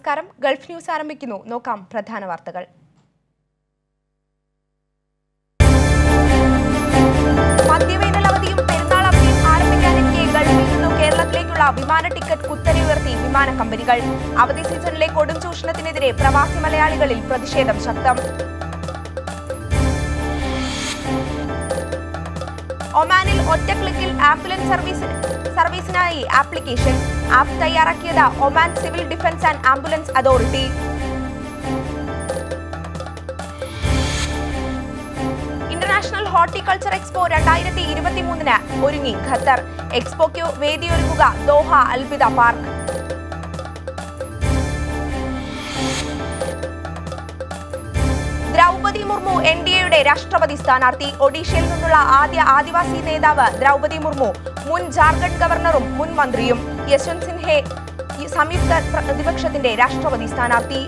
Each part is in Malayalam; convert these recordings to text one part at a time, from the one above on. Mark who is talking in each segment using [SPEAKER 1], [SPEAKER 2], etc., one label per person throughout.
[SPEAKER 1] നമസ്കാരം ഗൾഫ് ന്യൂസ് ആരംഭിക്കുന്നു നോക്കാം പ്രധാന വാർത്തകൾ മദ്യവേനൽ അവധിയും പെരുന്നാൾ അവധിയും ആരംഭിക്കാനിരിക്കെ ഗൾഫിൽ നിന്നും കേരളത്തിലേക്കുള്ള വിമാന ടിക്കറ്റ് കുത്തനെ ഉയർത്തി വിമാന കമ്പനികൾ അവധി സീസണിലെ കൊടും ചൂഷണത്തിനെതിരെ പ്രവാസി മലയാളികളിൽ പ്രതിഷേധം ശക്തം ഒമാനിൽ ഒറ്റ ക്ലിക്കിൽ ആംബുലൻസ് സർവീസ് സർവീസിനായി ആപ്ലിക്കേഷൻ ആപ്പ് തയ്യാറാക്കിയത് Oman civil defence and ambulance authority international horticulture expo രണ്ടായിരത്തി ഇരുപത്തി മൂന്നിന് ഒരുങ്ങി ഖത്തർ എക്സ്പോയ്ക്ക് വേദിയൊരുങ്ങുക Doha Al Bidda park Droupadi Murmu N D എയുടെ രാഷ്ട്രപതി സ്ഥാനാർത്ഥി ഒഡീഷയിൽ നിന്നുള്ള ആദ്യ ആദിവാസി നേതാവ് ദ്രൗപതി മുർമു മുൻ ജാർഖണ്ഡ് ഗവർണറും മുൻ മന്ത്രിയും യശ്വന്ത് സിൻഹെ ഈ സംയുക്ത പ്രതിപക്ഷത്തിന്റെ രാഷ്ട്രപതി സ്ഥാനാർത്ഥി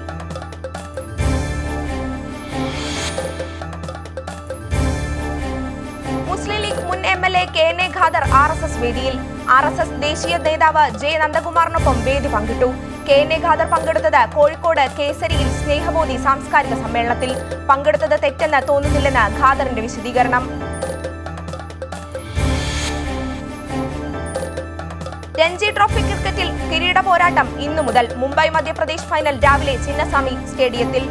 [SPEAKER 1] മുസ്ലിം ലീഗ് മുൻ M L A K N A Khader R S S വേദിയിൽ ആർ എസ് എസ് ദേശീയ നേതാവ് ജെ നന്ദകുമാറിനൊപ്പം വേദി പങ്കിട്ടു കെ എൻ എ ഖാദർ പങ്കെടുത്തത് കോഴിക്കോട് കേസരിയിൽ സ്നേഹബോധി സാംസ്കാരിക സമ്മേളനത്തിൽ പങ്കെടുത്തത് തെറ്റെന്ന് തോന്നുന്നില്ലെന്ന് ഖാദറിന്റെ വിശദീകരണം രഞ്ജി ട്രോഫി ക്രിക്കറ്റിൽ കിരീട പോരാട്ടം ഇന്നു മുതൽ മുംബൈ മധ്യപ്രദേശ് ഫൈനൽ രാവിലെ ചിന്നസ്വാമി സ്റ്റേഡിയത്തിൽ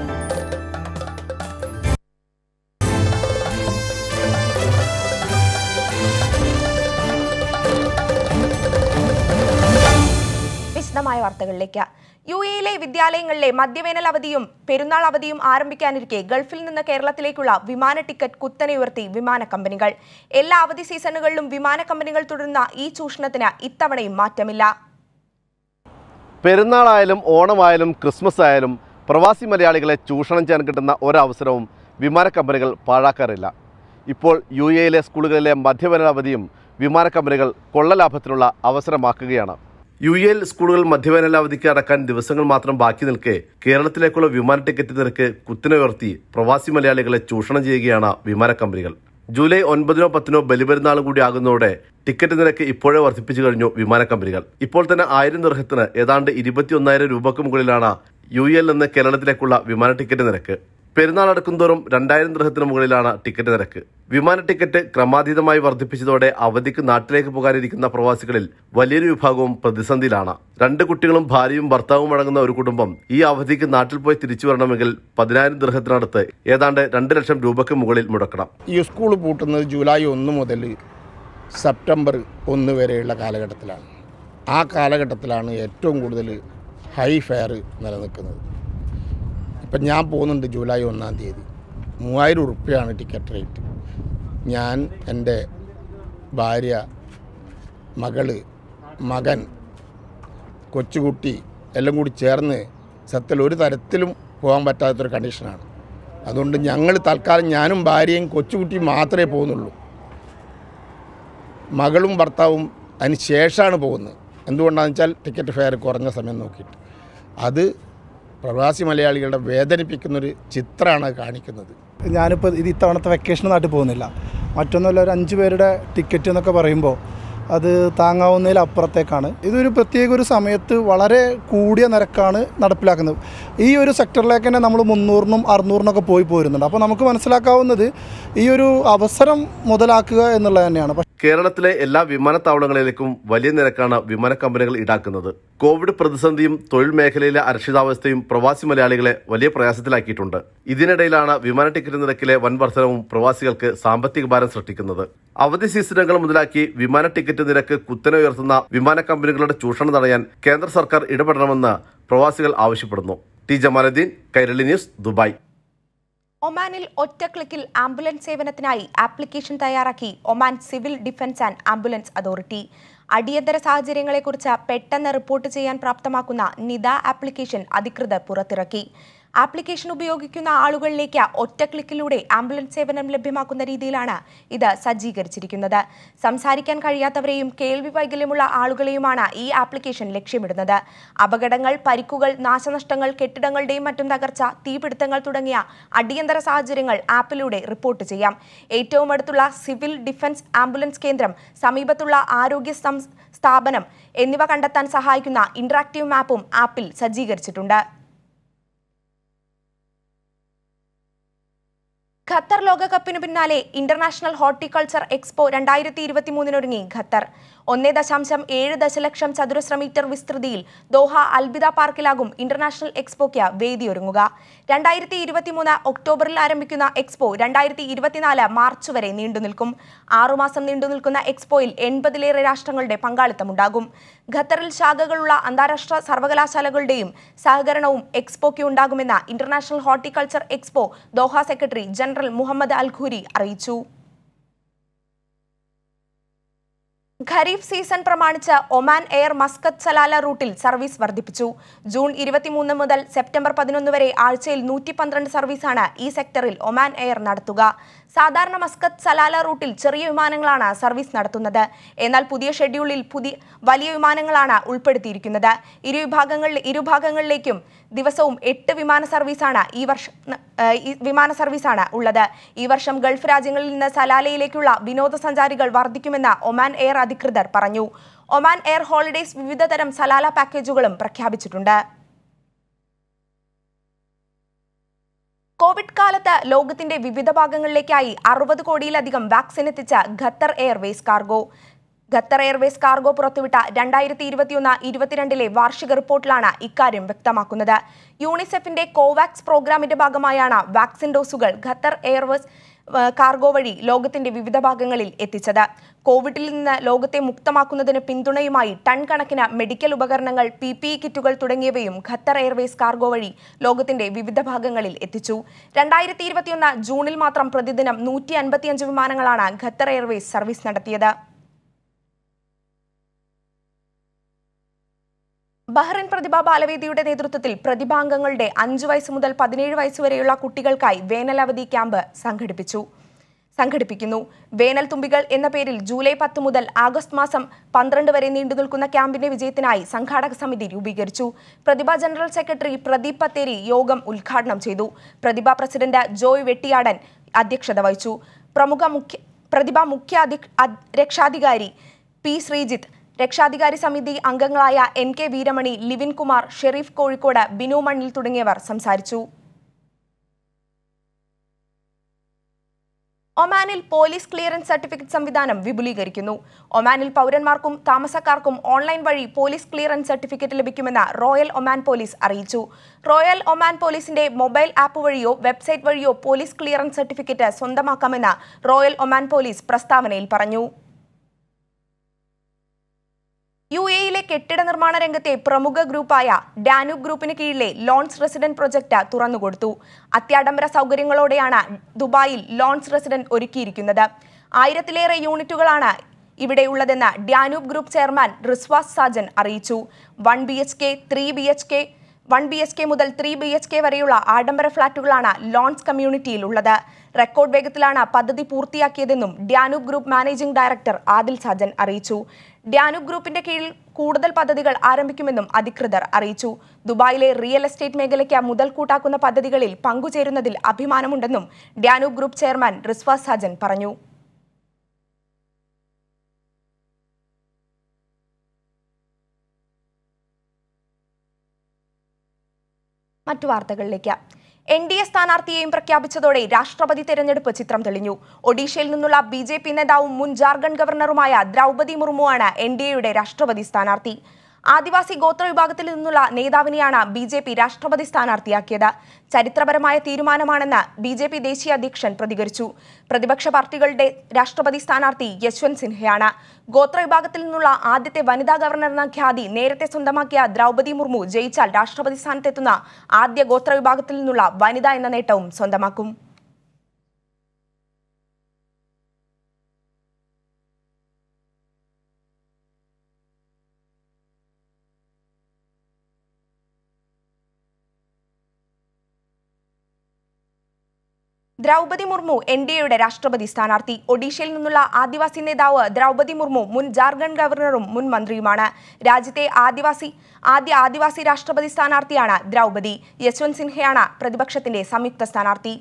[SPEAKER 1] വിശദമായ വാർത്തകളിലേക്ക് യു എയിലെ വിദ്യാലയങ്ങളിലെ മദ്യവേനൽ അവധിയും പെരുന്നാൾ അവധിയും ആരംഭിക്കാനിരിക്കെ ഗൾഫിൽ നിന്ന് കേരളത്തിലേക്കുള്ള വിമാന ടിക്കറ്റ് കുത്തനെ ഉയർത്തി വിമാന കമ്പനികൾ എല്ലാ അവധി സീസണുകളിലും വിമാന കമ്പനികൾ തുടരുന്ന ഈ ചൂഷണത്തിന് ഇത്തവണയും മാറ്റമില്ല
[SPEAKER 2] പെരുന്നാളായാലും ഓണമായാലും ക്രിസ്മസ് ആയാലും പ്രവാസി മലയാളികളെ ചൂഷണം ചെയ്യാൻ കിട്ടുന്ന ഒരവസരവും വിമാന കമ്പനികൾ പാഴാക്കാറില്ല ഇപ്പോൾ യു എയിലെ സ്കൂളുകളിലെ മധ്യവേനൽ അവധിയും വിമാന കമ്പനികൾ കൊള്ളലാഭത്തിനുള്ള അവസരമാക്കുകയാണ് യു എയിൽ സ്കൂളുകൾ മധ്യവേനൽ അവധിക്ക് അടക്കാൻ ദിവസങ്ങൾ മാത്രം ബാക്കി നിൽക്കെ കേരളത്തിലേക്കുള്ള വിമാന ടിക്കറ്റ് നിരക്ക് കുത്തിനെ ഉയർത്തി പ്രവാസി മലയാളികളെ ചൂഷണം ചെയ്യുകയാണ് വിമാന കമ്പനികൾ ജൂലൈ ഒൻപതിനോ പത്തിനോ ബലിപെരുന്നാളും കൂടി ആകുന്നതോടെ ടിക്കറ്റ് നിരക്ക് ഇപ്പോഴേ വർദ്ധിപ്പിച്ചു കഴിഞ്ഞു വിമാന കമ്പനികൾ ഇപ്പോൾ തന്നെ ആയിരം ദർഹത്തിന് ഏതാണ്ട് ഇരുപത്തിയൊന്നായിരം രൂപക്ക് മുകളിലാണ് യു എൽ നിന്ന് കേരളത്തിലേക്കുള്ള വിമാന ടിക്കറ്റ് നിരക്ക് പെരുന്നാൾ അടുക്കുംതോറും രണ്ടായിരം ദൃഹത്തിന് മുകളിലാണ് ടിക്കറ്റ് നിരക്ക് വിമാന ടിക്കറ്റ് ക്രമാതീതമായി വർദ്ധിപ്പിച്ചതോടെ അവധിക്ക് നാട്ടിലേക്ക് പോകാനിരിക്കുന്ന പ്രവാസികളിൽ വലിയൊരു വിഭാഗവും പ്രതിസന്ധിയിലാണ് രണ്ട് കുട്ടികളും ഭാര്യയും ഭർത്താവും അടങ്ങുന്ന ഒരു കുടുംബം ഈ അവധിക്ക് നാട്ടിൽ പോയി തിരിച്ചു വരണമെങ്കിൽ പതിനായിരം ദൃഹത്തിനടുത്ത് ഏതാണ്ട് രണ്ട് ലക്ഷം രൂപയ്ക്ക് മുകളിൽ മുടക്കണം
[SPEAKER 3] ഈ സ്കൂൾ പൂട്ടുന്നത് ജൂലൈ ഒന്ന് മുതൽ സെപ്റ്റംബർ ഒന്ന് വരെയുള്ള കാലഘട്ടത്തിലാണ് ആ കാലഘട്ടത്തിലാണ് ഏറ്റവും കൂടുതൽ ഹൈ ഫെയർ നിലനിൽക്കുന്നത് ഇപ്പം ഞാൻ പോകുന്നുണ്ട് ജൂലൈ ഒന്നാം തീയതി മൂവായിരം ഉറുപ്പ്യയാണ് ടിക്കറ്റ് റേറ്റ് ഞാൻ എൻ്റെ ഭാര്യ മകള് മകൻ കൊച്ചുകുട്ടി എല്ലാം കൂടി ചേർന്ന് സത്യത്തിൽ ഒരു തരത്തിലും പോകാൻ പറ്റാത്തൊരു കണ്ടീഷനാണ് അതുകൊണ്ട് ഞങ്ങൾ തൽക്കാലം ഞാനും ഭാര്യയും കൊച്ചുകുട്ടിയും മാത്രമേ പോകുന്നുള്ളൂ മകളും ഭർത്താവും അതിന് ശേഷമാണ് പോകുന്നത് എന്തുകൊണ്ടാണെന്ന് വെച്ചാൽ ടിക്കറ്റ് ഫെയർ കുറഞ്ഞ സമയം നോക്കിയിട്ട് അത് പ്രവാസി മലയാളികളുടെ വേദനിപ്പിക്കുന്നൊരു ചിത്രമാണ് കാണിക്കുന്നത്
[SPEAKER 4] ഞാനിപ്പോൾ ഇത് ഇത്തവണത്തെ വെക്കേഷൻ നാട്ടിൽ പോകുന്നില്ല മറ്റൊന്നുമല്ല ഒരു അഞ്ച് പേരുടെ ടിക്കറ്റ് എന്നൊക്കെ പറയുമ്പോൾ അത് താങ്ങാവുന്നതിൽ അപ്പുറത്തേക്കാണ് ഇതൊരു പ്രത്യേക ഒരു സമയത്ത് വളരെ കൂടിയ നിരക്കാണ് നടപ്പിലാക്കുന്നത് ഈ ഒരു സെക്ടറിലേക്ക് തന്നെ നമ്മൾ മുന്നൂറിനും അറുന്നൂറിനൊക്കെ പോയി പോരുന്നുണ്ട് അപ്പോൾ നമുക്ക് മനസ്സിലാക്കാവുന്നത് ഈ ഒരു അവസരം മുതലാക്കുക എന്നുള്ളത് തന്നെയാണ് പക്ഷേ
[SPEAKER 2] കേരളത്തിലെ എല്ലാ വിമാനത്താവളങ്ങളിലേക്കും വലിയ നിരക്കാണ് വിമാന കമ്പനികൾ ഈടാക്കുന്നത് കോവിഡ് പ്രതിസന്ധിയും തൊഴിൽ മേഖലയിലെ അരക്ഷിതാവസ്ഥയും പ്രവാസി മലയാളികളെ വലിയ പ്രയാസത്തിലാക്കിയിട്ടുണ്ട് ഇതിനിടയിലാണ് വിമാന ടിക്കറ്റ് നിരക്കിലെ വൻ വർധനവും പ്രവാസികൾക്ക് സാമ്പത്തിക ഭാരം സൃഷ്ടിക്കുന്നത് അവധി സീസണുകൾ മുതലാക്കി വിമാന ടിക്കറ്റ് നിരക്ക് കുത്തനെ ഉയർത്തുന്ന വിമാന കമ്പനികളുടെ ചൂഷണം തടയാൻ കേന്ദ്ര സർക്കാർ ഇടപെടണമെന്ന് പ്രവാസികൾ ആവശ്യപ്പെടുന്നു T Jamaluddin Kairali news Dubai
[SPEAKER 1] ഒമാനിൽ ഒറ്റ ക്ലിക്കിൽ ആംബുലൻസ് സേവനത്തിനായി ആപ്ലിക്കേഷൻ തയ്യാറാക്കി Oman civil defence and ambulance authority അടിയന്തര സാഹചര്യങ്ങളെക്കുറിച്ച് പെട്ടെന്ന് റിപ്പോർട്ട് ചെയ്യാൻ പ്രാപ്തമാക്കുന്ന നിദ ആപ്ലിക്കേഷൻ അധികൃതർ പുറത്തിറക്കി ആപ്ലിക്കേഷൻ ഉപയോഗിക്കുന്ന ആളുകളിലേക്ക് ഒറ്റ ക്ലിക്കിലൂടെ ആംബുലൻസ് സേവനം ലഭ്യമാക്കുന്ന രീതിയിലാണ് ഇത് സജ്ജീകരിച്ചിരിക്കുന്നത് സംസാരിക്കാൻ കഴിയാത്തവരെയും കേൾവി വൈകല്യമുള്ള ആളുകളെയുമാണ് ഈ ആപ്ലിക്കേഷൻ ലക്ഷ്യമിടുന്നത് അപകടങ്ങൾ പരിക്കുകൾ നാശനഷ്ടങ്ങൾ കെട്ടിടങ്ങളുടെയും മറ്റും തകർച്ച തീപിടുത്തങ്ങൾ തുടങ്ങിയ അടിയന്തര സാഹചര്യങ്ങൾ ആപ്പിലൂടെ റിപ്പോർട്ട് ചെയ്യാം ഏറ്റവും അടുത്തുള്ള സിവിൽ ഡിഫൻസ് ആംബുലൻസ് കേന്ദ്രം സമീപത്തുള്ള ആരോഗ്യ സം- സ്ഥാപനം എന്നിവ കണ്ടെത്താൻ സഹായിക്കുന്ന ഇന്ററാക്റ്റീവ് മാപ്പും ആപ്പിൽ സജ്ജീകരിച്ചിട്ടുണ്ട് ഖത്തർ ലോകകപ്പിനു പിന്നാലെ ഇന്റർനാഷണൽ ഹോർട്ടിക്കൾച്ചർ എക്സ്പോ രണ്ടായിരത്തി ഇരുപത്തിമൂന്നിനൊരുങ്ങി ഖത്തർ ഒന്നേ ദശാംശം ഏഴ് ദശലക്ഷം ചതുരശ്ര മീറ്റർ വിസ്തൃതിയിൽ ദോഹ അൽബിദ പാർക്കിലാകും ഇന്റർനാഷണൽ എക്സ്പോയ്ക്ക് വേദിയൊരുങ്ങുക രണ്ടായിരത്തി ഇരുപത്തിമൂന്ന് ഒക്ടോബറിൽ ആരംഭിക്കുന്ന എക്സ്പോ രണ്ടായിരത്തി ഇരുപത്തിനാല് മാർച്ച് വരെ നീണ്ടുനിൽക്കും ആറുമാസം നീണ്ടുനിൽക്കുന്ന എക്സ്പോയിൽ എൺപതിലേറെ രാഷ്ട്രങ്ങളുടെ പങ്കാളിത്തമുണ്ടാകും ഖത്തറിൽ ശാഖകളുള്ള അന്താരാഷ്ട്ര സർവകലാശാലകളുടെയും സഹകരണവും എക്സ്പോയ്ക്ക് ഉണ്ടാകുമെന്ന് international horticulture expo Doha secretary general Mohammed Al Khoury അറിയിച്ചു ഖരീഫ് സീസൺ പ്രമാണിച്ച് ഒമാൻ എയർ മസ്കത്ത് സലാല റൂട്ടിൽ സർവീസ് വർദ്ധിപ്പിച്ചു ജൂൺ ഇരുപത്തിമൂന്ന് മുതൽ സെപ്റ്റംബർ പതിനൊന്ന് വരെ ആഴ്ചയിൽ നൂറ്റി പന്ത്രണ്ട് സർവീസാണ് ഈ സെക്ടറിൽ ഒമാൻ എയർ നടത്തുക സാധാരണ മസ്കത്ത് സലാല റൂട്ടിൽ ചെറിയ വിമാനങ്ങളാണ് സർവീസ് നടത്തുന്നത് എന്നാൽ പുതിയ ഷെഡ്യൂളിൽ പുതിയ വലിയ വിമാനങ്ങളാണ് ഉൾപ്പെടുത്തിയിരിക്കുന്നത് ഇരു വിഭാഗങ്ങളിൽ ഇരുഭാഗങ്ങളിലേക്കും ദിവസവും എട്ട് വിമാന സർവീസാണ് ഈ വർഷം ഏഹ്, ഈ വിമാന സർവീസാണ് ഉള്ളത് ഈ വർഷം ഗൾഫ് രാജ്യങ്ങളിൽ നിന്ന് സലാലയിലേക്കുള്ള വിനോദസഞ്ചാരികൾ വർദ്ധിക്കുമെന്ന് ഒമാൻ എയർ അധികൃതർ പറഞ്ഞു ഒമാൻ എയർ ഹോളിഡേയ്സ് വിവിധതരം സലാല പാക്കേജുകളും പ്രഖ്യാപിച്ചിട്ടുണ്ട് കോവിഡ് കാലത്ത് ലോകത്തിന്റെ വിവിധ ഭാഗങ്ങളിലേക്കായി അറുപത് കോടിയിലധികം വാക്സിൻ എത്തിച്ച Qatar Airways cargo Qatar Airways cargo പുറത്തുവിട്ട രണ്ടായിരത്തി ഇരുപത്തിയൊന്ന് ഇരുപത്തിരണ്ടിലെ വാർഷിക റിപ്പോർട്ടിലാണ് ഇക്കാര്യം വ്യക്തമാക്കുന്നത് യൂണിസെഫിന്റെ കോവാക്സ് പ്രോഗ്രാമിന്റെ ഭാഗമായാണ് വാക്സിൻ ഡോസുകൾ ഖത്തർ എയർവേസ് ഏഹ്, കാർഗോ വഴി ലോകത്തിന്റെ വിവിധ ഭാഗങ്ങളിൽ എത്തിച്ചത് കോവിഡിൽ നിന്ന് ലോകത്തെ മുക്തമാക്കുന്നതിന് പിന്തുണയുമായി ടൺ കണക്കിന് മെഡിക്കൽ ഉപകരണങ്ങൾ പി പി ഇ കിറ്റുകൾ തുടങ്ങിയവയും ഖത്തർ എയർവേസ് കാർഗോ വഴി ലോകത്തിന്റെ വിവിധ ഭാഗങ്ങളിൽ എത്തിച്ചു രണ്ടായിരത്തി ഇരുപത്തിയൊന്ന് ജൂണിൽ മാത്രം പ്രതിദിനം നൂറ്റി അൻപത്തിയഞ്ച് വിമാനങ്ങളാണ് ഖത്തർ എയർവേസ് സർവീസ് നടത്തിയത് ബഹ്റിൻ പ്രതിഭ ബാലവേദിയുടെ നേതൃത്വത്തിൽ പ്രതിഭാംഗങ്ങളുടെ അഞ്ചു വയസ്സ് മുതൽ പതിനേഴ് വയസ്സ് വരെയുള്ള കുട്ടികൾക്കായി വേനലവധി ക്യാമ്പ് സംഘടിപ്പിച്ചു സംഘടിപ്പിക്കുന്നു വേനൽ തുമ്പികൾ എന്ന പേരിൽ ജൂലൈ പത്ത് മുതൽ ആഗസ്റ്റ് മാസം പന്ത്രണ്ട് വരെ നീണ്ടുനിൽക്കുന്ന ക്യാമ്പിന്റെ വിജയത്തിനായി സംഘാടക സമിതി രൂപീകരിച്ചു പ്രതിഭ ജനറൽ സെക്രട്ടറി പ്രദീപ് പത്തേരി യോഗം ഉദ്ഘാടനം ചെയ്തു പ്രതിഭ പ്രസിഡന്റ് ജോയ് വെട്ടിയാടൻ അധ്യക്ഷത വഹിച്ചു പ്രമുഖ മുഖ്യ പ്രതിഭ മുഖ്യ അധി- അധ്- രക്ഷാധികാരി പി ശ്രീജിത്ത് രക്ഷാധികാരി സമിതി അംഗങ്ങളായ എൻ കെ വീരമണി ലിവിൻ കുമാർ ഷെരീഫ് കോഴിക്കോട് ബിനു മണ്ണിൽ തുടങ്ങിയവർ സംസാരിച്ചു ഒമാനിൽ പോലീസ് ക്ലിയറൻസ് സർട്ടിഫിക്കറ്റ് സംവിധാനം വിപുലീകരിക്കുന്നു ഒമാനിൽ പൗരന്മാർക്കും താമസക്കാർക്കും ഓൺലൈൻ വഴി പോലീസ് ക്ലിയറൻസ് സർട്ടിഫിക്കറ്റ് ലഭിക്കുമെന്ന് റോയൽ ഒമാൻ പോലീസ് അറിയിച്ചു റോയൽ ഒമാൻ പോലീസിന്റെ മൊബൈൽ ആപ്പ് വഴിയോ വെബ്സൈറ്റ് വഴിയോ പോലീസ് ക്ലിയറൻസ് സർട്ടിഫിക്കറ്റ് സ്വന്തമാക്കാമെന്ന് റോയൽ ഒമാൻ പോലീസ് പ്രസ്താവനയിൽ പറഞ്ഞു യു എയിലെ കെട്ടിട നിർമ്മാണ രംഗത്തെ പ്രമുഖ ഗ്രൂപ്പായ ഡാനൂബ് ഗ്രൂപ്പിന് കീഴിലെ ലോൺസ് റെസിഡന്റ് പ്രൊജക്ട് തുറന്നുകൊടുത്തു അത്യാഡംബര സൗകര്യങ്ങളോടെയാണ് ദുബായിൽ ലോൺസ് റെസിഡന്റ് ഒരുക്കിയിരിക്കുന്നത് ആയിരത്തിലേറെ യൂണിറ്റുകളാണ് ഇവിടെ ഉള്ളതെന്ന് Danube Group chairman Rizwan Sajan അറിയിച്ചു one B H K three B H K one B H K മുതൽ ത്രീ ബി എച്ച് കെ വരെയുള്ള ആഡംബര ഫ്ളാറ്റുകളാണ് ലോൺസ് കമ്മ്യൂണിറ്റിയിൽ ഉള്ളത് റെക്കോർഡ് വേഗത്തിലാണ് പദ്ധതി പൂർത്തിയാക്കിയതെന്നും Danube Group managing director Adil Sajan അറിയിച്ചു ഡ്യാനൂബ് ഗ്രൂപ്പിന്റെ കീഴിൽ കൂടുതൽ പദ്ധതികൾ ആരംഭിക്കുമെന്നും അധികൃതർ അറിയിച്ചു ദുബായിലെ റിയൽ എസ്റ്റേറ്റ് മേഖലയ്ക്ക് മുതൽക്കൂട്ടാക്കുന്ന പദ്ധതികളിൽ പങ്കുചേരുന്നതിൽ അഭിമാനമുണ്ടെന്നും Danube Group chairman Rizwan Sajan പറഞ്ഞു മറ്റു വാർത്തകളിലേക്ക് എൻ ഡി എ സ്ഥാനാർത്ഥിയെയും പ്രഖ്യാപിച്ചതോടെ രാഷ്ട്രപതി തെരഞ്ഞെടുപ്പ് ചിത്രം തെളിഞ്ഞു ഒഡീഷയിൽ നിന്നുള്ള ബി ജെ പി നേതാവും മുൻ ജാർഖണ്ഡ് ഗവർണറുമായ ദ്രൗപതി മുർമുവാണ് എൻ ഡി എയുടെ രാഷ്ട്രപതി സ്ഥാനാർത്ഥി ആദിവാസി ഗോത്ര വിഭാഗത്തിൽ നിന്നുള്ള നേതാവിനെയാണ് ബി ജെ പി രാഷ്ട്രപതി സ്ഥാനാർത്ഥിയാക്കിയത് ചരിത്രപരമായ തീരുമാനമാണെന്ന് ബി ജെ പി ദേശീയ അധ്യക്ഷൻ പ്രതികരിച്ചു പ്രതിപക്ഷ പാർട്ടികളുടെ രാഷ്ട്രപതി സ്ഥാനാർത്ഥി യശ്വന്ത് സിൻഹയാണ് ഗോത്ര വിഭാഗത്തിൽ നിന്നുള്ള ആദ്യത്തെ വനിതാ ഗവർണർ എന്ന ഖ്യാതി നേരത്തെ സ്വന്തമാക്കിയ ദ്രൗപതി മുർമു ജയിച്ചാൽ രാഷ്ട്രപതി സ്ഥാനത്തെത്തുന്ന ആദ്യ ഗോത്ര വിഭാഗത്തിൽ നിന്നുള്ള വനിത എന്ന നേട്ടവും സ്വന്തമാക്കും ദ്രൗപതി മുർമു എൻ ഡി എയുടെ രാഷ്ട്രപതി സ്ഥാനാർത്ഥി ഒഡീഷയിൽ നിന്നുള്ള ആദിവാസി നേതാവ് ദ്രൗപതി മുർമു മുൻ ജാർഖണ്ഡ് ഗവർണറും മുൻ മന്ത്രിയുമാണ് രാജ്യത്തെ ആദിവാസി ആദ്യ ആദിവാസി രാഷ്ട്രപതി സ്ഥാനാർത്ഥിയാണ് ദ്രൗപതി യശ്വന്ത് സിൻഹയാണ് പ്രതിപക്ഷത്തിന്റെ സംയുക്ത സ്ഥാനാർത്ഥി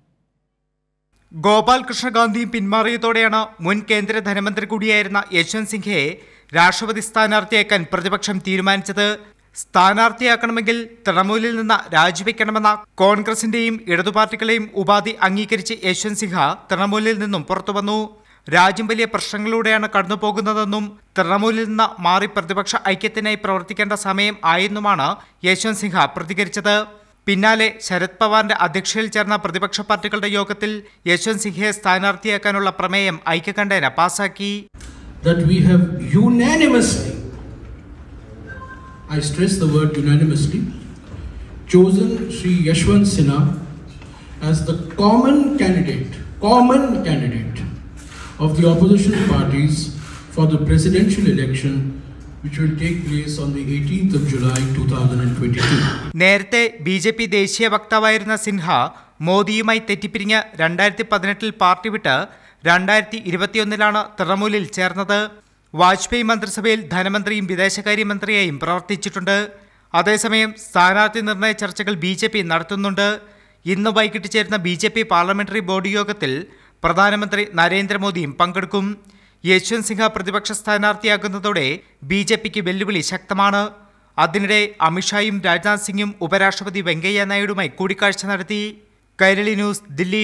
[SPEAKER 5] ഗോപാൽ കൃഷ്ണ ഗാന്ധി പിന്മാറിയതോടെയാണ് മുൻ കേന്ദ്ര ധനമന്ത്രി കൂടിയായിരുന്ന യശ്വന്ത് സിൻഹയെ രാഷ്ട്രപതി സ്ഥാനാർത്ഥിയാക്കാൻ പ്രതിപക്ഷം തീരുമാനിച്ചത് സ്ഥാനാർത്ഥിയാക്കണമെങ്കിൽ തൃണമൂലിൽ നിന്ന് രാജിവെക്കണമെന്ന കോൺഗ്രസിന്റെയും ഇടതുപാർട്ടികളെയും ഉപാധി അംഗീകരിച്ച് യശ്വന്ത് സിൻഹ തൃണമൂലിൽ നിന്നും പുറത്തുവന്നു രാജ്യം വലിയ പ്രശ്നങ്ങളിലൂടെയാണ് കടന്നുപോകുന്നതെന്നും തൃണമൂലിൽ നിന്ന് മാറി പ്രതിപക്ഷ ഐക്യത്തിനായി പ്രവർത്തിക്കേണ്ട സമയം ആയെന്നുമാണ് യശ്വന്ത് സിൻഹ പ്രതികരിച്ചത് പിന്നാലെ ശരത് പവാറിന്റെ അധ്യക്ഷതയിൽ ചേർന്ന പ്രതിപക്ഷ പാർട്ടികളുടെ യോഗത്തിൽ യശ്വന്ത് സിൻഹയെ സ്ഥാനാർത്ഥിയാക്കാനുള്ള പ്രമേയം ഐക്യകണ്ഠേന പാസാക്കി
[SPEAKER 6] that we have unanimously, I stress the word unanimously, chosen Sri Yashwant Sinha as the common candidate, common candidate of the opposition parties for the presidential election which will take place on the 18th of July 2022.
[SPEAKER 5] നേരത്തെ ബി ജെ പി ദേശീയ വക്താവായിരുന്ന സിൻഹ മോദിയുമായി തെറ്റിപ്പിരിഞ്ഞ് രണ്ടായിരത്തി പതിനെട്ടിൽ പാർട്ടി വിട്ട് രണ്ടായിരത്തി ഇരുപത്തിയൊന്നിലാണ് തൃണമൂലിൽ ചേർന്നത് വാജ്പേയി മന്ത്രിസഭയിൽ ധനമന്ത്രിയും വിദേശകാര്യമന്ത്രിയായും പ്രവർത്തിച്ചിട്ടുണ്ട് അതേസമയം സ്ഥാനാർത്ഥി നിർണയ ചർച്ചകൾ ബി ജെ പി നടത്തുന്നുണ്ട് ഇന്ന് വൈകിട്ട് ചേരുന്ന B J P parliamentary board യോഗത്തിൽ പ്രധാനമന്ത്രി നരേന്ദ്രമോദിയും പങ്കെടുക്കും യശ്വന്ത് സിൻഹ പ്രതിപക്ഷ സ്ഥാനാർത്ഥിയാകുന്നതോടെ ബി ജെ പിക്ക് വെല്ലുവിളി ശക്തമാണ് അതിനിടെ അമിത്ഷായും രാജ്നാഥ് സിംഗും ഉപരാഷ്ട്രപതി വെങ്കയ്യ നായിഡുമായി കൂടിക്കാഴ്ച നടത്തി കൈരളി ന്യൂസ് ദില്ലി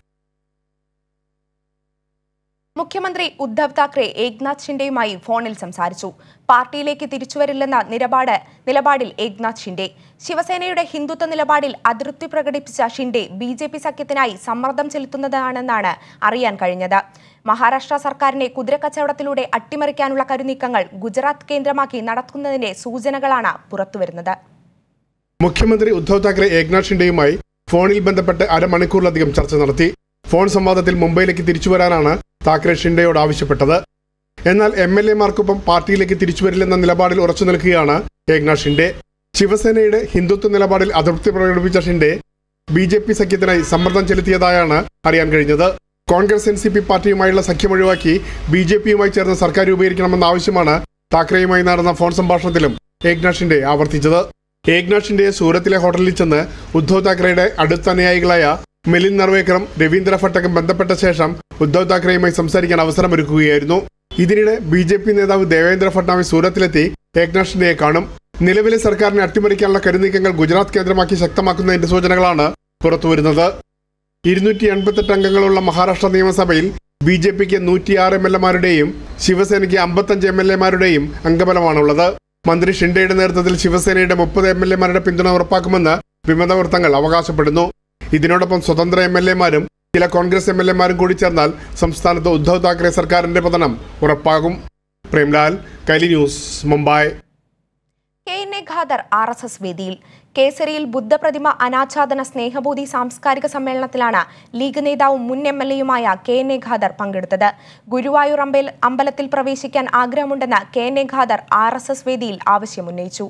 [SPEAKER 1] മുഖ്യമന്ത്രി ഉദ്ധവ് താക്കറെ ഏക്നാഥ് ഷിൻഡെയുമായി ഫോണിൽ സംസാരിച്ചു പാർട്ടിയിലേക്ക് തിരിച്ചുവരില്ലെന്ന നിലപാട് നിലപാടിൽ ഏക്നാഥ് ഷിൻഡെ ശിവസേനയുടെ ഹിന്ദുത്വ നിലപാടിൽ അതൃപ്തി പ്രകടിപ്പിച്ച ഷിൻഡെ ബി ജെ പി സഖ്യത്തിനായി സമ്മർദ്ദം ചെലുത്തുന്നതാണെന്നാണ് അറിയാൻ കഴിഞ്ഞത് മഹാരാഷ്ട്ര സർക്കാരിനെ കുതിരക്കച്ചവടത്തിലൂടെ അട്ടിമറിക്കാനുള്ള കരുനീക്കങ്ങൾ ഗുജറാത്ത് കേന്ദ്രമാക്കി നടത്തുന്നതിന്റെ സൂചനകളാണ് പുറത്തുവരുന്നത്
[SPEAKER 7] മുഖ്യമന്ത്രി ഉദ്ധവ് താക്കറെ ഏക്നാഥ് ഷിൻഡെയുമായി ഫോണിൽ ബന്ധപ്പെട്ട് അരമണിക്കൂറിലധികം ചർച്ച നടത്തി ഫോൺ സംവാദത്തിൽ മുംബൈയിലേക്ക് തിരിച്ചുവരാനാണ് താക്കറെ ഷിൻഡെയോട് ആവശ്യപ്പെട്ടത് എന്നാൽ എം എൽ എമാർക്കൊപ്പം പാർട്ടിയിലേക്ക് തിരിച്ചുവരില്ലെന്ന നിലപാടിൽ ഉറച്ചു നിൽക്കുകയാണ് ഏക്നാഥ് ഷിൻഡെ ശിവസേനയുടെ ഹിന്ദുത്വ നിലപാടിൽ അതൃപ്തി പ്രകടിപ്പിച്ച ഷിൻഡെ ബി ജെ പി സഖ്യത്തിനായി സമ്മർദ്ദം ചെലുത്തിയതായാണ് അറിയാൻ കഴിഞ്ഞത് കോൺഗ്രസ് എൻ സി പി പാർട്ടിയുമായുള്ള സഖ്യം ഒഴിവാക്കി ബി ജെ പിയുമായി ചേർന്ന് സർക്കാർ രൂപീകരിക്കണമെന്ന ആവശ്യമാണ് താക്കറെയുമായി നടന്ന ഫോൺ സംഭാഷണത്തിലും ഏക്നാഥ് ഷിൻഡെ ആവർത്തിച്ചത് ഏക്നാഥ് ഷിൻഡെയെ സൂറത്തിലെ ഹോട്ടലിൽ ചെന്ന് ഉദ്ധവ് താക്കറെയുടെ അടുത്ത അനുയായികളായ മിലിന്ദ് നർവേക്കറും രവീന്ദ്ര ഭട്ടക്കും ബന്ധപ്പെട്ട ശേഷം ഉദ്ധവ് താക്കറെയുമായി സംസാരിക്കാൻ അവസരമൊരുക്കുകയായിരുന്നു ഇതിനിടെ ബി ജെ പി നേതാവ് ദേവേന്ദ്ര ഫട്നാവിസ് സൂറത്തിലെത്തി ഏക്നാഥ് ഷിൻഡെയെ കാണും നിലവിലെ സർക്കാരിനെ അട്ടിമറിക്കാനുള്ള കരുനീക്കങ്ങൾ ഗുജറാത്ത് കേന്ദ്രമാക്കി ശക്തമാക്കുന്നതിന്റെ സൂചനകളാണ് പുറത്തുവരുന്നത് ഇരുന്നൂറ്റി എൺപത്തെട്ട് അംഗങ്ങളുള്ള മഹാരാഷ്ട്ര നിയമസഭയിൽ ബി ജെ പിക്ക് നൂറ്റിയാറ് എം എൽ എമാരുടെയും ശിവസേനയ്ക്ക് അമ്പത്തഞ്ച് എം എൽ എമാരുടെയും അംഗബലമാണുള്ളത് മന്ത്രി ഷിൻഡെയുടെ നേതൃത്വത്തിൽ ശിവസേനയുടെ മുപ്പത് എം എൽ എമാരുടെ പിന്തുണ ഉറപ്പാക്കുമെന്ന് വിമത വൃത്തങ്ങൾ അവകാശപ്പെടുന്നു ഇതിനോടൊപ്പം സ്വതന്ത്ര എം എൽ എമാരും ചില കോൺഗ്രസ് എം എൽ എമാരും കൂടി ചേർന്നാൽ സംസ്ഥാനത്ത് ഉദ്ധവ് താക്കറെ സർക്കാരിന്റെ പതനം ഉറപ്പാകും Premlal Kairali News Mumbai
[SPEAKER 1] K N A Khader R S S വേദിയിൽ കേസരിയിൽ ബുദ്ധപ്രതിമ അനാച്ഛാദന സ്നേഹബോധി സാംസ്കാരിക സമ്മേളനത്തിലാണ് ലീഗ് നേതാവും മുൻ എം എൽ എയുമായ കെ എൻ എ ഖാദർ പങ്കെടുത്തത് ഗുരുവായൂർ അമ്പൽ അമ്പലത്തിൽ പ്രവേശിക്കാൻ ആഗ്രഹമുണ്ടെന്ന് K N A Khader R S S വേദിയിൽ ആവശ്യമുന്നയിച്ചു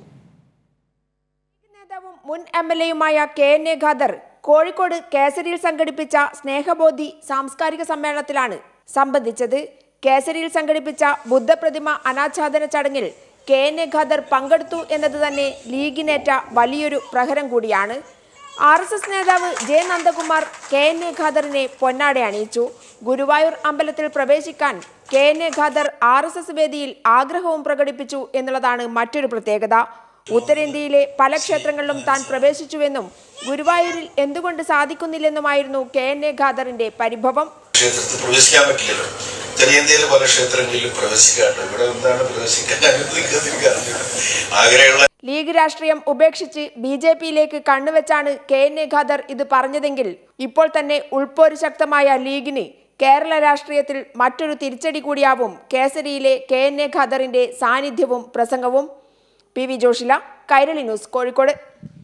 [SPEAKER 8] നേതാവും മുൻ എം എൽ എയുമായ K N A Khader Kozhikode കേസരിയിൽ സംഘടിപ്പിച്ച സ്നേഹബോധി സാംസ്കാരിക സമ്മേളനത്തിലാണ് സംബന്ധിച്ചത് കേസരിയിൽ സംഘടിപ്പിച്ച ബുദ്ധപ്രതിമ അനാച്ഛാദന ചടങ്ങിൽ കെ എൻ എ ഖാദർ പങ്കെടുത്തു എന്നത് തന്നെ ലീഗിനേറ്റ വലിയൊരു പ്രഹരം കൂടിയാണ് ആർ എസ് എസ് നേതാവ് J Nandakumar K N A ഖാദറിനെ പൊന്നാടെ അണിയിച്ചു ഗുരുവായൂർ അമ്പലത്തിൽ പ്രവേശിക്കാൻ K N A Khader R S S വേദിയിൽ ആഗ്രഹവും പ്രകടിപ്പിച്ചു എന്നുള്ളതാണ് മറ്റൊരു പ്രത്യേകത ഉത്തരേന്ത്യയിലെ പല ക്ഷേത്രങ്ങളിലും താൻ പ്രവേശിച്ചുവെന്നും ഗുരുവായൂരിൽ എന്തുകൊണ്ട് സാധിക്കുന്നില്ലെന്നുമായിരുന്നു കെ എൻ എ ഖാദറിന്റെ പരിഭവം
[SPEAKER 9] ക്ഷേത്രത്തിൽ പ്രവേശിക്കാൻ പറ്റില്ലല്ലോ ഉത്തരേന്ത്യയിലെ പല ക്ഷേത്രങ്ങളിലും പ്രവേശിക്കാറുണ്ട് ഇവിടെ എന്താണ് പ്രവേശിക്കാൻ അനുവദിക്കുന്നത് എനിക്ക് അറിഞ്ഞില്ല ആഗ്രഹമുള്ള
[SPEAKER 8] ലീഗ് രാഷ്ട്രീയം ഉപേക്ഷിച്ച് ബി ജെ പിയിലേക്ക് കണ്ണുവെച്ചാണ് കെ എൻ എ ഖാദർ ഇത് പറഞ്ഞതെങ്കിൽ ഇപ്പോൾ തന്നെ ഉൾപ്പോര് ശക്തമായ ലീഗിന് കേരള രാഷ്ട്രീയത്തിൽ മറ്റൊരു തിരിച്ചടി കൂടിയാവും കേസരിയിലെ കെ എൻ എ ഖാദറിന്റെ സാന്നിധ്യവും പ്രസംഗവും P V Joshila Kairali News Kozhikode